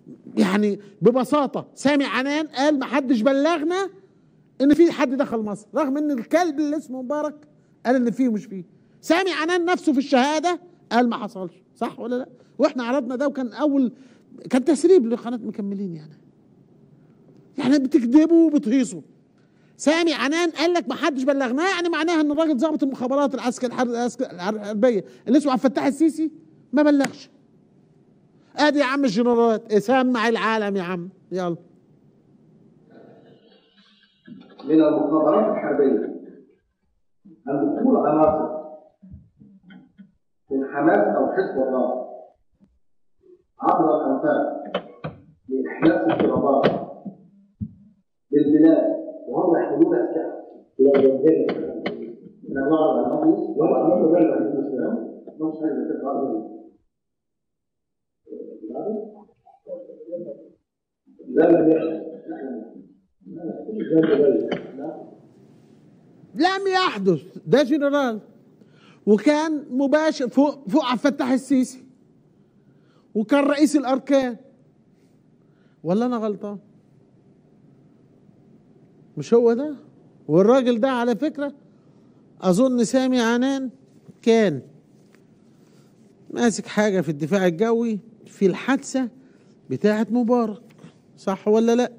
يعني ببساطه سامي عنان قال ما حدش بلغنا ان في حد دخل مصر رغم ان الكلب اللي اسمه مبارك قال ان فيه ومش فيه سامي عنان نفسه في الشهاده قال ما حصلش صح ولا لا واحنا عرضنا ده وكان اول كان تسريب لقناه مكملين يعني يعني بتكذبوا وبتهيصوا سامي عنان قال لك ما حدش بلغناه يعني معناها ان الراجل ضابط المخابرات العسكر الحربيه اللي اسمه عبد الفتاح السيسي ما بلغش ادي يا عم الجنرالات سمع العالم يا عم يلا من المخابرات الحربية أن دخول عناصر من حماس أو حزب الله عبر الأنفاق لإحداث اضطرابات بالبلاد وهم يحملون أسلحة لا ينزل من الله على الأرض لا لا لا لا لا مش حاجة كده لا لا لا لم يحدث ده جنرال وكان مباشر فوق فوق عبد الفتاح السيسي وكان رئيس الاركان ولا انا غلطان مش هو ده والراجل ده على فكره اظن سامي عنان كان ماسك حاجه في الدفاع الجوي في الحادثه بتاعه مبارك صح ولا لا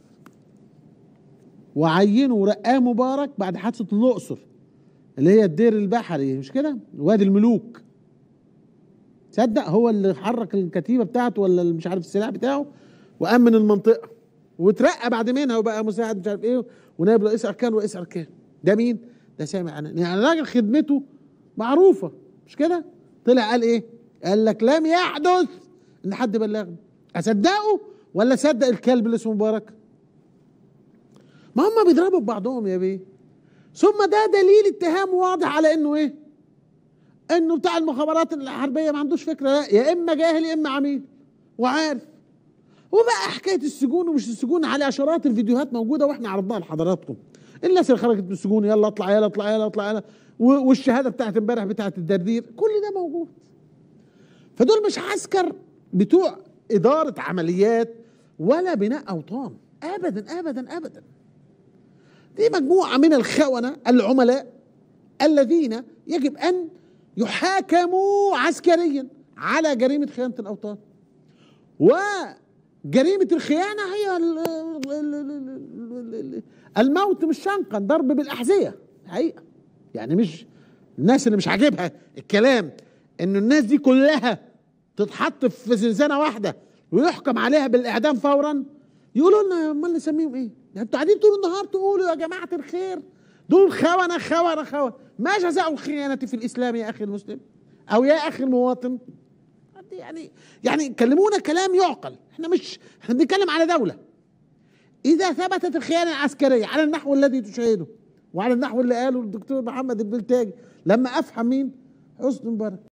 وعينه ورقاه مبارك بعد حادثه الاقصر اللي هي الدير البحري مش كده وادي الملوك تصدق هو اللي حرك الكتيبه بتاعته ولا مش عارف السلاح بتاعه وامن المنطقه وترقى بعد منها وبقى مساعد مش عارف ايه ونائب رئيس اركان ورئيس اركان ده مين؟ ده سامي عنان يعني الراجل خدمته معروفه مش كده؟ طلع قال ايه؟ قال لك لم يحدث ان حد بلغني اصدقه ولا صدق الكلب اللي اسمه مبارك؟ ما هم بيضربوا ببعضهم يا بيه ثم ده دليل اتهام واضح على انه ايه؟ انه بتاع المخابرات الحربيه ما عندوش فكره لا يا اما جاهل يا اما عميل وعارف وبقى حكايه السجون ومش السجون على عشرات الفيديوهات موجوده واحنا عرضناها لحضراتكم الناس اللي خرجت من السجون يلا اطلع يلا اطلع يلا اطلع يلا والشهاده بتاعت امبارح بتاعت الدردير كل ده موجود فدول مش عسكر بتوع اداره عمليات ولا بناء اوطان ابدا ابدا ابدا دي مجموعه من الخونه العملاء الذين يجب ان يحاكموا عسكريا على جريمه خيانه الاوطان وجريمه الخيانه هي الموت مش شنقا ضرب بالاحذيه حقيقه يعني مش الناس اللي مش عاجبها الكلام انه الناس دي كلها تتحط في زنزانه واحده ويحكم عليها بالاعدام فورا يقولوا لنا امال نسميهم ايه؟ انتوا قاعدين طول النهار تقولوا يا جماعه الخير دول خونه خونه خونه ما جزاء الخيانه في الاسلام يا اخي المسلم او يا اخي المواطن يعني يعني كلمونا كلام يعقل احنا مش احنا بنتكلم على دوله اذا ثبتت الخيانه العسكريه على النحو الذي تشاهده وعلى النحو اللي قاله الدكتور محمد البلتاجي لما افهم مين حسني مبارك